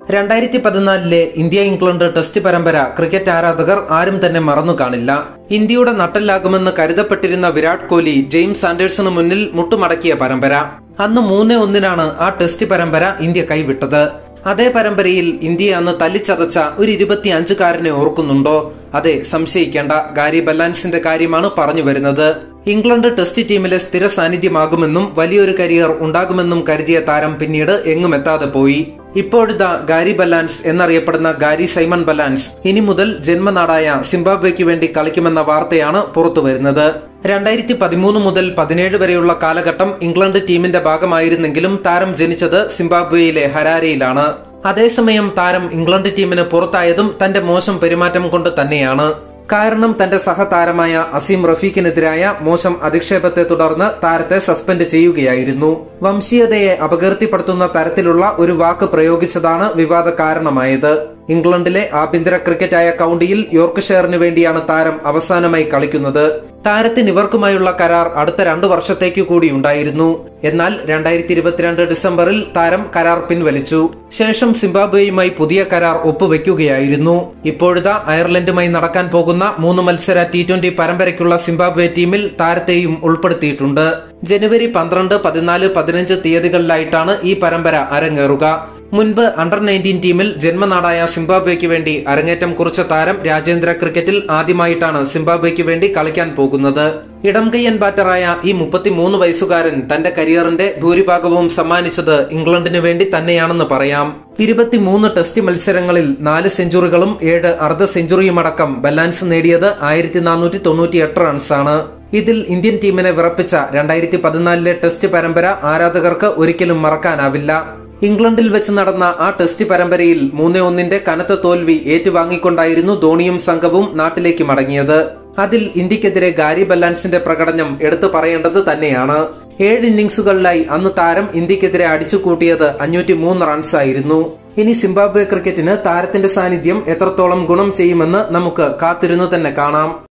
രണ്ടായിരത്തി പതിനാലിലെ India England test പരമ്പര ക്രിക്കറ്റ് ആരാധകർ ആരും തന്നെ മറന്നു കാണില്ല ഇന്ത്യയുടെ നട്ടല്ലാകുമെന്ന് കരുതപ്പെട്ടിരുന്ന വിരാട് കോഹ്ലി ജെയിംസ് ആൻഡേഴ്സണ് മുന്നിൽ മുട്ടുമടക്കിയ പരമ്പര അന്ന് മൂന്ന് ഒന്നിനാണ് ആ ടെസ്റ്റ് പരമ്പര ഇന്ത്യ കൈവിട്ടത് അതേ പരമ്പരയിൽ ഇന്ത്യയെ അന്ന് തല്ലിച്ചതച്ച ഒരു ഇരുപത്തിയഞ്ചുകാരനെ ഓർക്കുന്നുണ്ടോ അതെ സംശയിക്കേണ്ട ഗാരി ബല്ലാൻസിന്റെ കാര്യമാണ് പറഞ്ഞു വരുന്നത് ഇംഗ്ലണ്ട് ടെസ്റ്റ് ടീമിലെ സ്ഥിര സാന്നിധ്യമാകുമെന്നും വലിയൊരു കരിയർ ഉണ്ടാകുമെന്നും കരുതിയ താരം പിന്നീട് എങ്ങും എത്താതെ പോയി ഇപ്പോഴിതാ ഗാരി ബല്ലാൻസ് എന്നറിയപ്പെടുന്ന ഗാരി സൈമൺ ബല്ലാൻസ് ഇനി മുതൽ ജന്മനാടായ സിംബാബ്വേക്ക് വേണ്ടി കളിക്കുമെന്ന വാർത്തയാണ് പുറത്തുവരുന്നത് രണ്ടായിരത്തി പതിമൂന്ന് മുതൽ പതിനേഴ് വരെയുള്ള കാലഘട്ടം ഇംഗ്ലണ്ട് ടീമിന്റെ ഭാഗമായിരുന്നെങ്കിലും താരം ജനിച്ചത് സിംബാബ്വേയിലെ ഹരാരയിലാണ് അതേസമയം താരം ഇംഗ്ലണ്ട് ടീമിന് പുറത്തായതും തന്റെ മോശം പെരുമാറ്റം കൊണ്ട് തന്നെയാണ് കാരണം തന്റെ സഹതാരമായ അസീം റഫീഖിനെതിരായ മോശം അധിക്ഷേപത്തെ തുടർന്ന് താരത്തെ സസ്പെൻഡ് ചെയ്യുകയായിരുന്നു വംശീയതയെ അപകീർത്തിപ്പെടുത്തുന്ന തരത്തിലുള്ള ഒരു വാക്ക് പ്രയോഗിച്ചതാണ് വിവാദ കാരണമായത് ഇംഗ്ലണ്ടിലെ ആഭ്യന്തര ക്രിക്കറ്റായ കൌണ്ടിയിൽ യോർക്ക്ഷയറിന് വേണ്ടിയാണ് താരം അവസാനമായി കളിക്കുന്നത് താരത്തിന് ഇവർക്കുമായുള്ള കരാർ അടുത്ത രണ്ടു വർഷത്തേക്ക് കൂടി ഉണ്ടായിരുന്നു എന്നാൽ രണ്ടായിരത്തി ഇരുപത്തിരണ്ട് ഡിസംബറിൽ താരം കരാർ പിൻവലിച്ചു ശേഷം സിംബാബ്വേയുമായി പുതിയ കരാർ ഒപ്പുവെക്കുകയായിരുന്നു ഇപ്പോഴത്തെ അയർലൻഡുമായി നടക്കാൻ പോകുന്ന മൂന്ന് മത്സര ടി ട്വന്റി പരമ്പരയ്ക്കുള്ള സിംബാബ്വെ ടീമിൽ താരത്തെയും ഉൾപ്പെടുത്തിയിട്ടുണ്ട് ജനുവരി പന്ത്രണ്ട് പതിനാല് പതിനഞ്ച് തീയതികളിലായിട്ടാണ് ഈ പരമ്പര അരങ്ങേറുക മുൻപ് അണ്ടർ നയൻറ്റീൻ ടീമിൽ ജന്മനാടായ സിംബാബ്വേക്ക് വേണ്ടി അരങ്ങേറ്റം കുറിച്ച താരം രാജ്യാന്തര ക്രിക്കറ്റിൽ ആദ്യമായിട്ടാണ് സിംബാബ്വേക്ക് വേണ്ടി കളിക്കാൻ പോകുന്നത് ഇടംകയ്യൻ ബാറ്ററായ ഈ മുപ്പത്തിമൂന്ന് വയസ്സുകാരൻ തന്റെ കരിയറിന്റെ ഭൂരിഭാഗവും സമ്മാനിച്ചത് ഇംഗ്ലണ്ടിന് വേണ്ടി തന്നെയാണെന്ന് പറയാം ഇരുപത്തിമൂന്ന് ടെസ്റ്റ് മത്സരങ്ങളിൽ നാല് സെഞ്ചുറികളും ഏഴ് അർദ്ധ സെഞ്ചുറിയുമടക്കം ബലാൻസ് നേടിയത് ആയിരത്തി നാനൂറ്റി തൊണ്ണൂറ്റി എട്ട് റൺസാണ് ഇതിൽ ഇന്ത്യൻ ടീമിനെ വിറപ്പിച്ച രണ്ടായിരത്തി പതിനാലിലെ ടെസ്റ്റ് പരമ്പര ആരാധകർക്ക് ഒരിക്കലും മറക്കാനാവില്ല ഇംഗ്ലണ്ടിൽ വെച്ച് നടന്ന ആ ടെസ്റ്റ് പരമ്പരയിൽ മൂന്നേ ഒന്നിന്റെ കനത്ത തോൽവി ഏറ്റുവാങ്ങിക്കൊണ്ടായിരുന്നു ധോണിയും സംഘവും നാട്ടിലേക്ക് മടങ്ങിയത് അതിൽ ഇന്ത്യക്കെതിരെ ഗാരി ബല്ലാൻസിന്റെ പ്രകടനം എടുത്തു പറയേണ്ടത് തന്നെയാണ് ഏഴ് ഇന്നിംഗ്സുകളിലായി അന്ന് താരം ഇന്ത്യക്കെതിരെ അടിച്ചുകൂട്ടിയത് അഞ്ഞൂറ്റി മൂന്ന് റൺസായിരുന്നു ഇനി സിംബാബ്വെ ക്രിക്കറ്റിന് താരത്തിന്റെ സാന്നിധ്യം എത്രത്തോളം ഗുണം ചെയ്യുമെന്ന് നമുക്ക് കാത്തിരുന്നു തന്നെ കാണാം